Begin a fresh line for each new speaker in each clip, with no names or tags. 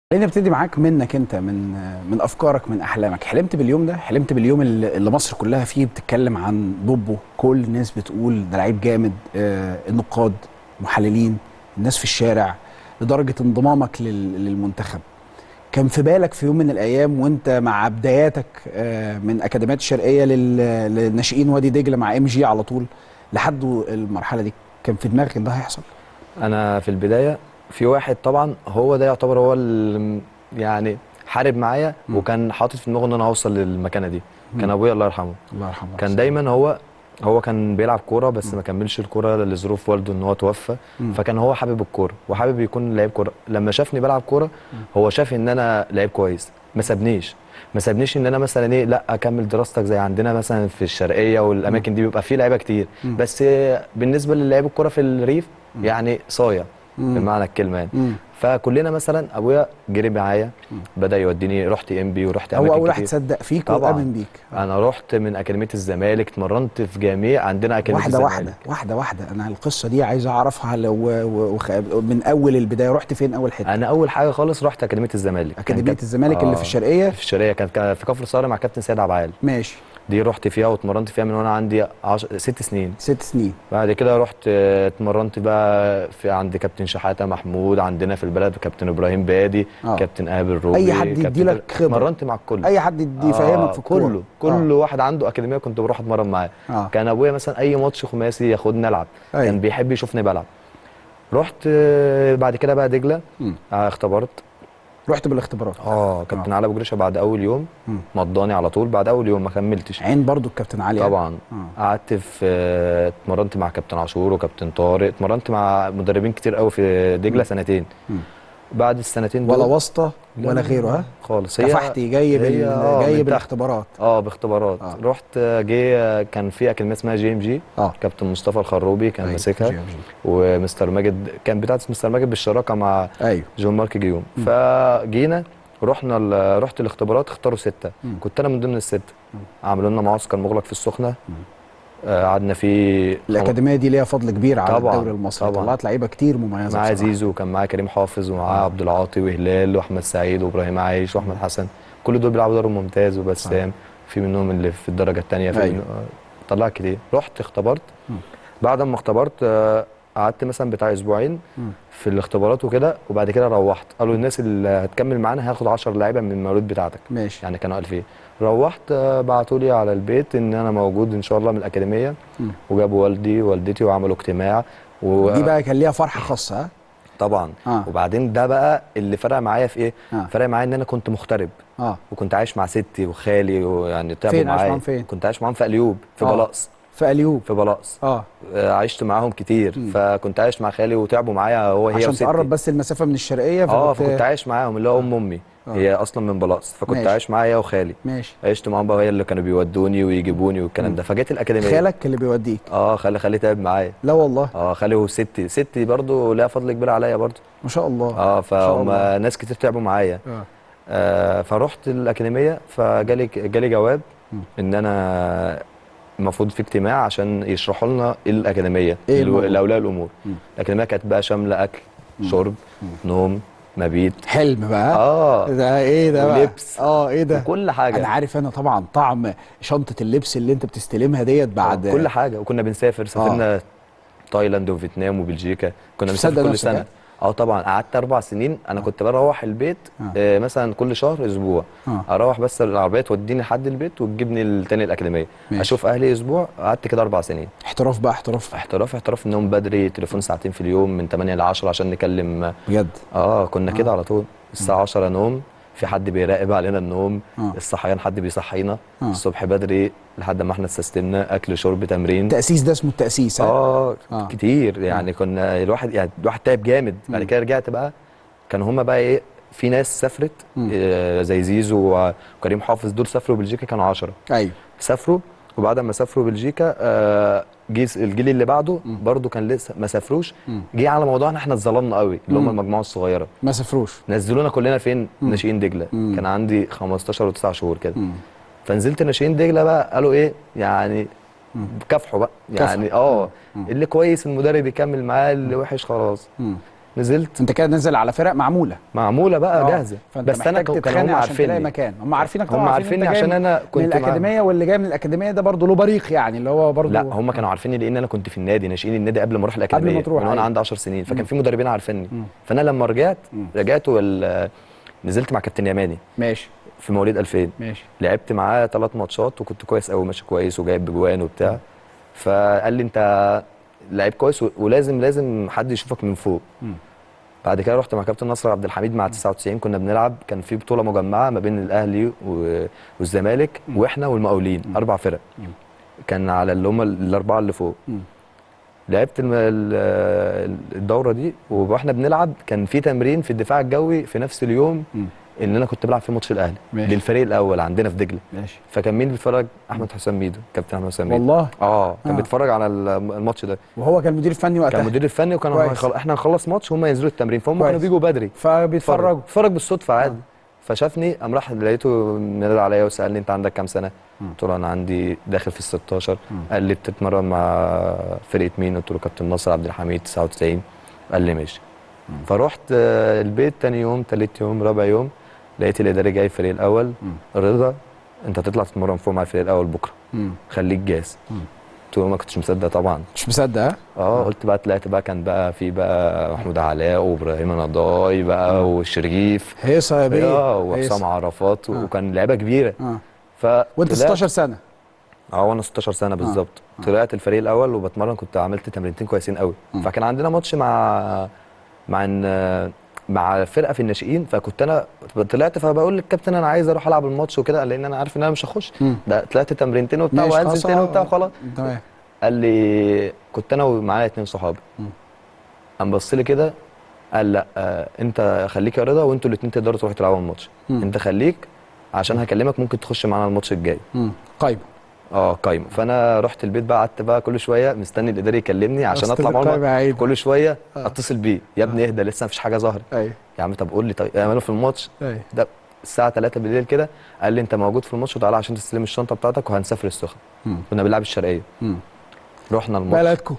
خليني ابتدي معاك منك انت من من افكارك من احلامك حلمت باليوم ده حلمت باليوم اللي اللي مصر كلها فيه بتتكلم عن بوبو كل الناس بتقول ده لعيب جامد آه النقاد محللين الناس في الشارع لدرجه انضمامك لل- للمنتخب كان في بالك في يوم من الايام وانت مع بداياتك آه من اكاديميات الشرقيه لل- للناشئين وادي دجله مع ام جي على طول لحد المرحله دي كان في دماغك ان ده هيحصل
انا في البدايه في واحد طبعا هو ده يعتبر هو اللي يعني حارب معايا
مم.
وكان حاطط في دماغه ان انا اوصل للمكانه دي كان
مم.
ابويا الله يرحمه
الله يرحمه
كان دايما هو هو كان بيلعب كوره بس ما كملش الكوره لظروف والده ان هو توفى
مم.
فكان هو حابب الكوره وحابب يكون لعيب كوره لما شافني بلعب كوره هو شاف ان انا لعيب كويس ما سابنيش ما سابنيش ان انا مثلا ايه لا اكمل دراستك زي عندنا مثلا في الشرقيه والاماكن دي بيبقى فيه لعيبه كتير
مم.
بس بالنسبه للعيب الكوره في الريف يعني صايع
مم.
بمعنى الكلمه يعني
مم.
فكلنا مثلا ابويا جري معايا
مم.
بدا يوديني رحت ام بي ورحت
هو
اماكن
اول واحد
كتير
صدق فيك
طبعاً.
وامن بيك
انا رحت من اكاديميه الزمالك اتمرنت في جميع عندنا اكاديميه
واحده
الزمالك
واحده واحده واحده انا القصه دي عايز اعرفها لو و- وخ... من اول البدايه رحت فين اول حته
انا اول حاجه خالص رحت اكاديميه الزمالك كان
اكاديميه
كابتن-
الزمالك اللي في
آه،
الشرقيه
في الشرقيه كانت كا- في كفر صارم مع كابتن سيد عبعال
ماشي
دي رحت فيها واتمرنت فيها من وانا عندي عش... ست سنين
ست سنين
بعد كده رحت آه، اتمرنت بقى في عند كابتن شحاته محمود عندنا في البلد كابتن ابراهيم بادي
آه.
كابتن ايهاب الروبي
أي حد
كابتن
يديلك
تل-
خبرة.
اتمرنت مع الكل
اي حد يدي يفهمك في الكوره
كله كل واحد عنده اكاديميه كنت بروح اتمرن معاه
آه.
كان ابويا مثلا اي ماتش خماسي ياخدني العب
أيوة.
كان بيحب يشوفني بلعب رحت آه، بعد كده بقى دجله
مم.
آه، اختبرت
رحت بالاختبارات
اه كابتن علي ابو جريشه بعد اول يوم
مم.
مضاني على طول بعد اول يوم ما كملتش
عين برضو الكابتن علي
طبعا
آه.
قعدت في آه، اتمرنت مع كابتن عاشور وكابتن طارق اتمرنت مع مدربين كتير قوي في دجله سنتين
مم.
بعد السنتين دول
ولا واسطه
لا،
ولا
لا،
غيره ها
خالص هي
كفحتي جاي بال...
هي آه،
جاي
من تحت.
بالاختبارات
اه باختبارات
آه.
رحت آه، جه آه، كان في اكاديميه اسمها جي ام جي
اه
كابتن مصطفى الخروبي كان
أيوة،
ماسكها
جي إم جي.
ومستر ماجد كان بتاعت مستر ماجد بالشراكه مع
ايوه
جون مارك جيوم فجينا رحنا ال- رحت الاختبارات اختاروا سته
مم.
كنت انا من ضمن السته
مم.
عملوا لنا معسكر مغلق في السخنه
مم.
آه، قعدنا فيه
الاكاديميه دي ليها فضل كبير على
طبعاً،
الدوري المصري
طبعاً.
طلعت لعيبه كتير مميزه
معاه
بصراحة.
زيزو وكان معاه كريم حافظ ومعاه
آه.
عبد العاطي وهلال واحمد سعيد وابراهيم عايش واحمد حسن كل دول بيلعبوا دوري ممتاز وبسام في منهم اللي في الدرجه الثانيه في
أيوة.
منهم- آه، طلع كتير رحت اختبرت
مم.
بعد ما اختبرت آه، قعدت مثلا بتاع اسبوعين
مم.
في الاختبارات وكده وبعد كده روحت قالوا الناس اللي هتكمل معانا هاخد 10 لعيبه من المولود بتاعتك
ماشي
يعني كانوا 2000 روحت بعتوا لي على البيت ان انا موجود ان شاء الله من الاكاديميه
مم.
وجابوا والدي ووالدتي وعملوا اجتماع و...
دي بقى كان ليها فرحه خاصه ها
طبعا
آه.
وبعدين ده بقى اللي فرق معايا في ايه
آه.
فرق معايا ان انا كنت مغترب
اه
وكنت عايش مع ستي وخالي ويعني تعبوا
فين عايش
معايا
معاهم فين؟
كنت عايش معاهم في اليوب في
آه.
بلاقص
في اليوب
في بلاقص
اه
آه، عشت معاهم كتير
مم.
فكنت عايش مع خالي وتعبوا معايا هو هي
عشان
وستي
تقرب بس المسافه من الشرقيه
اه فكنت عايش معاهم اللي هو ام امي
آه.
هي اصلا من بلاقص فكنت
ماشي.
عايش معايا وخالي
ماشي
عشت معاهم بقى هي اللي كانوا بيودوني ويجيبوني والكلام ده فجيت الاكاديميه
خالك اللي بيوديك
اه خالي خالي تعب معايا
لا والله
اه خالي وستي ستي برضو لها فضل كبير عليا برضو
ما شاء الله
اه
ما شاء
فهم
الله.
ناس كتير تعبوا معايا
آه.
آه فرحت الاكاديميه فجالي جالي جواب
مم.
ان انا المفروض في اجتماع عشان يشرحوا لنا ايه الاكاديميه
إيه
الو-
الموضوع؟
لاولياء الامور
مم.
الاكاديميه كانت بقى شامله اكل
مم.
شرب
مم.
نوم مبيت
حلم بقى
اه
ده ايه ده بقى
ولبس.
اه ايه ده
وكل حاجه
انا عارف انا طبعا طعم شنطه اللبس اللي انت بتستلمها ديت بعد
آه، كل حاجه وكنا بنسافر سافرنا تايلاند وفيتنام وبلجيكا كنا
مش مصدق
بنسافر كل
نفسك،
سنه
ها؟
اه طبعا قعدت اربع سنين انا كنت بروح البيت
آه.
آه مثلا كل شهر اسبوع
آه.
اروح بس العربيه توديني لحد البيت وتجيبني تاني الاكاديميه
ماشي.
اشوف اهلي اسبوع قعدت كده اربع سنين
احتراف بقى احتراف
احتراف احتراف النوم بدري تليفون ساعتين في اليوم من 8 ل 10 عشان نكلم
بجد
اه كنا
آه.
كده على طول الساعه 10 نوم في حد بيراقب علينا النوم
آه.
الصحيان حد بيصحينا
آه.
الصبح بدري لحد ما احنا استسلمنا اكل شرب تمرين
التاسيس ده اسمه التاسيس ها
اه
آه.
كتير يعني كنا الواحد يعني الواحد تعب جامد بعد
مم.
كده رجعت بقى كان هما بقى ايه في ناس سافرت
مم.
آه زي زيزو وكريم حافظ دول سافروا بلجيكا كانوا 10
ايوه
سافروا وبعد ما سافروا بلجيكا آه جه الجيل اللي بعده
مم.
برضو كان لسه ما سافروش
مم.
جه على موضوعنا احنا اتظلمنا قوي اللي هم
مم.
المجموعه الصغيره
ما سافروش
نزلونا كلنا فين
مم.
ناشئين دجله
مم.
كان عندي 15 و9 شهور كده
مم.
فنزلت ناشئين دجله بقى قالوا ايه يعني كافحوا بقى يعني
كافحوا.
اه
مم.
اللي كويس المدرب يكمل معاه اللي وحش خلاص
مم.
نزلت
انت كده نازل على فرق معموله
معموله بقى
آه.
جاهزه
فانت
بس انا
محتاج
كانوا
تتخانق
هم
عشان تلاقي
عارفيني
مكان هم عارفينك طبعا
هم
عارفين
عارفيني
انت جاي
عشان
من-
انا
من
كنت مع-
الاكاديميه واللي جاي من الاكاديميه ده برضه له بريق يعني اللي هو برضه
لا هم كانوا عارفيني لان انا كنت في النادي ناشئين النادي قبل ما اروح الاكاديميه
ما تروح،
من وانا
أيوة.
عندي 10 سنين فكان
مم.
في مدربين عارفيني
مم.
فانا لما رجعت
مم.
رجعت وال... نزلت مع كابتن يماني
ماشي
في مواليد 2000
ماشي
لعبت معاه ثلاث ماتشات وكنت كويس قوي ماشي كويس وجايب بجوان وبتاع فقال لي انت لعيب كويس و- ولازم لازم حد يشوفك من فوق
مم.
بعد كده رحت مع كابتن نصر عبد الحميد مع 99 كنا بنلعب كان في بطوله مجمعه ما بين الاهلي و- والزمالك
مم.
واحنا والمقاولين
مم.
اربع فرق
مم.
كان على اللي هم الاربعه اللي فوق
مم.
لعبت الم- ال- الدوره دي واحنا بنلعب كان في تمرين في الدفاع الجوي في نفس اليوم
مم.
اللي انا كنت بلعب فيه ماتش الاهلي
ماشي.
للفريق الاول عندنا في دجله
ماشي
فكان مين بيتفرج احمد حسام ميدو كابتن احمد حسام ميدو
والله
اه كان
آه.
بيتفرج على ال- الماتش ده
وهو كان المدير الفني وقتها
كان مدير الفني وكان
كويس.
هيخل... احنا هنخلص ماتش هم ينزلوا التمرين فهم
كويس.
كانوا بيجوا بدري
فبيتفرجوا
اتفرج بالصدفه عادي فشافني قام راح لقيته نادى عليا وسالني انت عندك كام سنه؟
مم.
قلت له انا عندي داخل في ال 16
مم.
قال لي بتتمرن مع فرقه مين؟ قلت له كابتن ناصر عبد الحميد 99 قال لي ماشي
مم.
فرحت آه، البيت تاني يوم تالت يوم رابع يوم لقيت الاداري جاي الفريق الاول
مم.
رضا انت هتطلع تتمرن فوق مع الفريق الاول بكره
مم.
خليك جاهز
مم.
قلت له ما كنتش مصدق طبعا
مش مصدق ها؟
اه قلت بقى طلعت بقى كان بقى في بقى محمود علاء وابراهيم نضاي بقى والشريف
هيصه يا بيه
اه وحسام
هيصة.
عرفات
آه.
وكان لعيبه كبيره
اه
ف
وانت 16 سنه
اه وانا 16 سنه بالظبط
آه.
طلعت الفريق الاول وبتمرن كنت عملت تمرينتين كويسين قوي
مم.
فكان عندنا ماتش مع مع إن- مع فرقه في الناشئين فكنت انا طلعت فبقول للكابتن انا عايز اروح العب الماتش وكده لان انا عارف ان انا مش هخش
مم.
ده طلعت تمرينتين وبتاع
ماشي،
وهنزل
خلاص،
تاني
آه.
وبتاع وخلاص
تمام
قال لي كنت انا ومعايا اتنين صحابي
مم.
قام بص لي كده قال لا آه انت خليك يا رضا وانتوا الاثنين تقدروا تروحوا تلعبوا الماتش
مم.
انت خليك عشان هكلمك ممكن تخش معانا الماتش الجاي
مم. قايمه
اه قايمه فانا رحت البيت بقى قعدت بقى كل شويه مستني الاداري يكلمني عشان
أصل
اطلع معاه
القايمة
الماتش.
عيب.
كل شويه
آه.
اتصل بيه يا ابني اهدى لسه مفيش حاجه ظهرت
ايوه
يا عم طب قول لي طيب اعمله في الماتش
ايوه
ده الساعه 3 بالليل كده قال لي انت موجود في الماتش وتعالى عشان تستلم الشنطه بتاعتك وهنسافر السخنه
مم.
كنا بنلعب الشرقيه
مم.
رحنا الماتش
بلدكم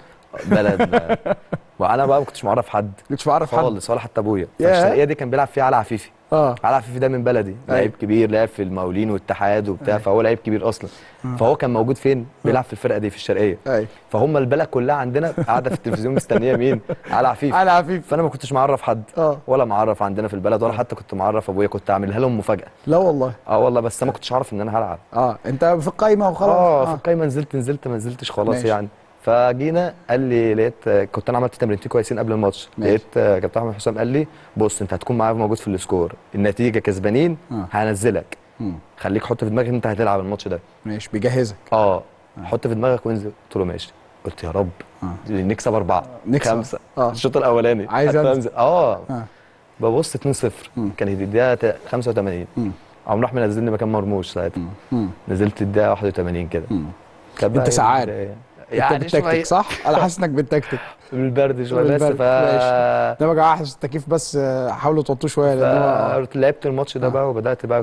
بلد وانا بقى ما كنتش معرف حد
مش بعرف حد
خالص ولا حتى ابويا
ياه.
فالشرقيه دي كان بيلعب فيها علي عفيفي
اه
علي عفيفي ده من بلدي لعيب كبير لعب في المقاولين والاتحاد وبتاع
أيوة.
فهو لعيب كبير اصلا
آه.
فهو كان موجود فين بيلعب في الفرقه دي في الشرقيه
ايوه
فهم البلد كلها عندنا قاعده في التلفزيون مستنيه مين علي عفيفي
على عفيف
فانا ما كنتش معرف حد
اه
ولا معرف عندنا في البلد ولا حتى كنت معرف ابويا كنت اعملها لهم مفاجاه
لا والله
اه والله بس أنا ما كنتش عارف ان انا هلعب
اه انت في القايمه وخلاص
اه في القايمه نزلت نزلت ما نزلتش خلاص
ماشي.
يعني فجينا قال لي لقيت كنت انا عملت تمرينتين كويسين قبل الماتش
ماشي.
لقيت آه، كابتن احمد حسام قال لي بص انت هتكون معايا موجود في السكور النتيجه كسبانين
آه.
هنزلك
مم.
خليك حط في دماغك ان انت هتلعب الماتش ده
ماشي بيجهزك
اه حط في دماغك وانزل قلت له ماشي قلت يا رب
اه
نكسب اربعه
نكسب.
خمسه
آه.
الشوط الاولاني
عايز
حتى
أنزل.
انزل اه
اه
ببص 2-0
مم.
كانت الدقيقه 85
مم.
قام راح منزلني مكان مرموش ساعتها
مم. مم.
نزلت الدقيقه 81 كده
مم.
كانت بقى
أنت
إيه
سعان.
البداية.
انت
يعني
بالتكتيك
شويه
صح؟ انا حاسس انك بالتكتيك
بالبرد شويه بس
بالبرد،
ف
ماشي. ده بقى احس التكييف بس آه، حاولوا توطوه شويه لان هو
ف- لعبت الماتش ده
آه.
بقى وبدات بقى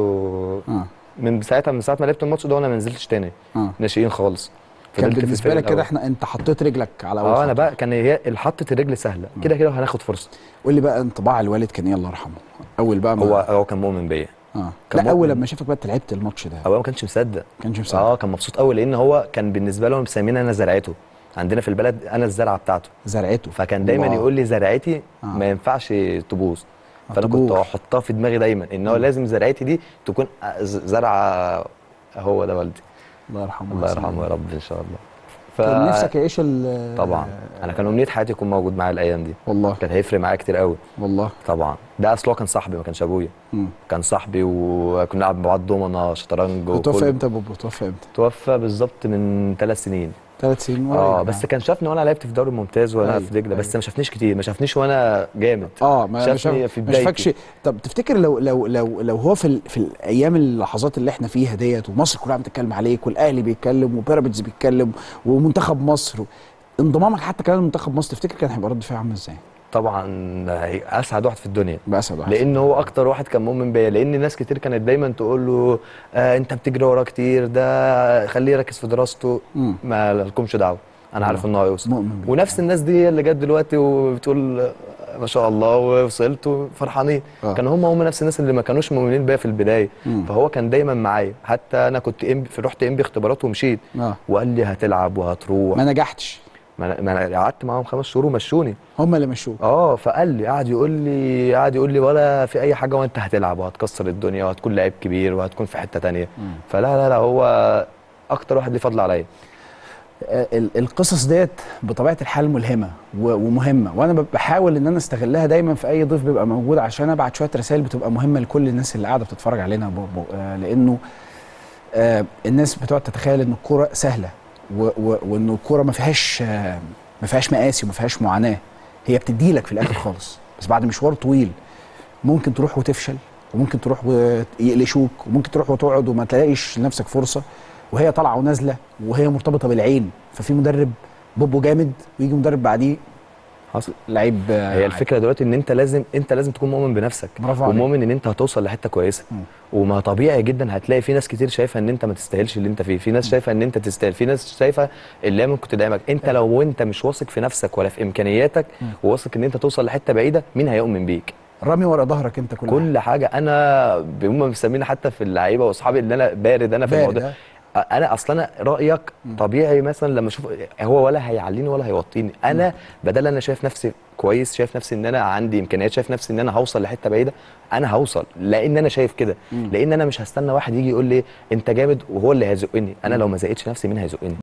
كله
اه
من ساعتها من ساعه ما لعبت الماتش ده وانا ما نزلتش تاني
اه
ناشئين خالص
كان
فضلت في
بالنسبه
الفريق
لك كده
الأول.
احنا انت حطيت رجلك على اول
اه انا
خطوة.
بقى كان هي حطه الرجل سهله كده كده هناخد فرصه
قول لي بقى انطباع الوالد كان ايه الله يرحمه اول بقى ما
هو هو كان مؤمن بيا
اه
كان
لا اول
مؤمن.
لما شافك بقى انت لعبت الماتش ده
هو ما كانش مصدق
ما كانش مصدق
اه كان مبسوط قوي لان هو كان بالنسبه له مسمين انا زرعته عندنا في البلد انا الزرعه بتاعته
زرعته
فكان دايما
الله.
يقول لي زرعتي
آه.
ما ينفعش تبوظ
آه،
فانا كنت
تبوظ.
احطها في دماغي دايما ان هو
مم.
لازم زرعتي دي تكون ز- زرعه هو ده والدي
الله يرحمه
الله
ويحسن
يرحمه يا
إليه.
رب ان شاء الله ف...
كان نفسك يعيش ال
طبعا انا كان امنيه حياتي يكون موجود معايا الايام دي
والله
كان هيفرق معايا كتير قوي
والله
طبعا ده اصل هو كان صاحبي ما كانش ابويا
مم.
كان صاحبي وكنا نلعب مع بعض دومنا شطرنج
توفى
وكل
امتى يا بابا توفى امتى
توفى بالظبط من ثلاث سنين
ثلاث سنين
اه
قريب
بس
يعني.
كان شافني وانا لعبت في الدوري الممتاز وانا
أيوة،
في دجله بس
أيوة.
ما شافنيش كتير ما شافنيش وانا جامد
اه ما ما
شافني
شاف-
في
ما
بدايتي.
شافكش طب تفتكر لو لو لو لو هو في ال... في الايام اللحظات اللي احنا فيها ديت ومصر كلها بتتكلم عليك والاهلي بيتكلم وبيراميدز بيتكلم ومنتخب مصر انضمامك حتى كمان لمنتخب مصر تفتكر كان هيبقى رد فعل عامل ازاي؟
طبعا هي- اسعد واحد في الدنيا
بأسد واحد
لان هو اكتر واحد كان مؤمن بيا لان ناس كتير كانت دايما تقول له آه انت بتجري وراه كتير ده خليه يركز في دراسته
مم.
ما لكمش دعوه انا عارف ان هو هيوصل
مؤمن بيه.
ونفس الناس دي هي اللي جت دلوقتي وبتقول ما شاء الله ووصلت وفرحانين
آه.
كانوا هم هم نفس الناس اللي ما كانوش مؤمنين بيا في البدايه
مم.
فهو كان دايما معايا حتى انا كنت ام رحت ام بي اختبارات ومشيت
اه
وقال لي هتلعب وهتروح
ما نجحتش
ما أنا- ما انا قعدت معاهم خمس شهور ومشوني
هم اللي مشوك
اه فقال لي قعد يقول لي قعد يقول لي ولا في اي حاجه وانت هتلعب وهتكسر الدنيا وهتكون لعيب كبير وهتكون في حته تانية
مم.
فلا لا لا هو اكتر واحد ليه فضل عليا
آه، ال- القصص ديت بطبيعه الحال ملهمه و- ومهمه وانا ب- بحاول ان انا استغلها دايما في اي ضيف بيبقى موجود عشان ابعت شويه رسائل بتبقى مهمه لكل الناس اللي قاعده بتتفرج علينا ب- ب- آه، لانه آه، الناس بتقعد تتخيل ان الكوره سهله و- و- وان الكوره ما فيهاش آه، ما فيهاش مقاسي وما فيهاش معاناه هي بتدي لك في الاخر خالص بس بعد مشوار طويل ممكن تروح وتفشل وممكن تروح ويقلشوك وممكن تروح وتقعد وما تلاقيش لنفسك فرصه وهي طالعه ونازله وهي مرتبطه بالعين ففي مدرب بوبو جامد ويجي مدرب بعديه
حصل
لعيب آه،
هي الفكره دلوقتي ان انت لازم انت لازم تكون مؤمن بنفسك
برافو عليك.
ومؤمن ان انت هتوصل لحته كويسه
مم.
وما طبيعي جدا هتلاقي في ناس كتير شايفه ان انت ما تستاهلش اللي انت فيه في ناس شايفه ان انت تستاهل في ناس شايفه اللي هي ممكن تدعمك انت لو انت مش واثق في نفسك ولا في امكانياتك
مم.
وواثق ان انت توصل لحته بعيده مين هيؤمن بيك
رامي ورا ظهرك انت كل حاجة.
كل حاجه انا هم مسميني حتى في اللعيبه واصحابي اللي انا بارد انا في
بارد،
الموضوع
آه.
انا اصلا انا رايك طبيعي مثلا لما اشوف هو ولا هيعليني ولا هيوطيني انا بدل انا شايف نفسي كويس شايف نفسي ان انا عندي امكانيات شايف نفسي ان انا هوصل لحته بعيده انا هوصل لان انا شايف كده
مم.
لان انا مش هستنى واحد يجي يقول لي انت جامد وهو اللي هيزقني انا لو ما زقتش نفسي مين هيزقني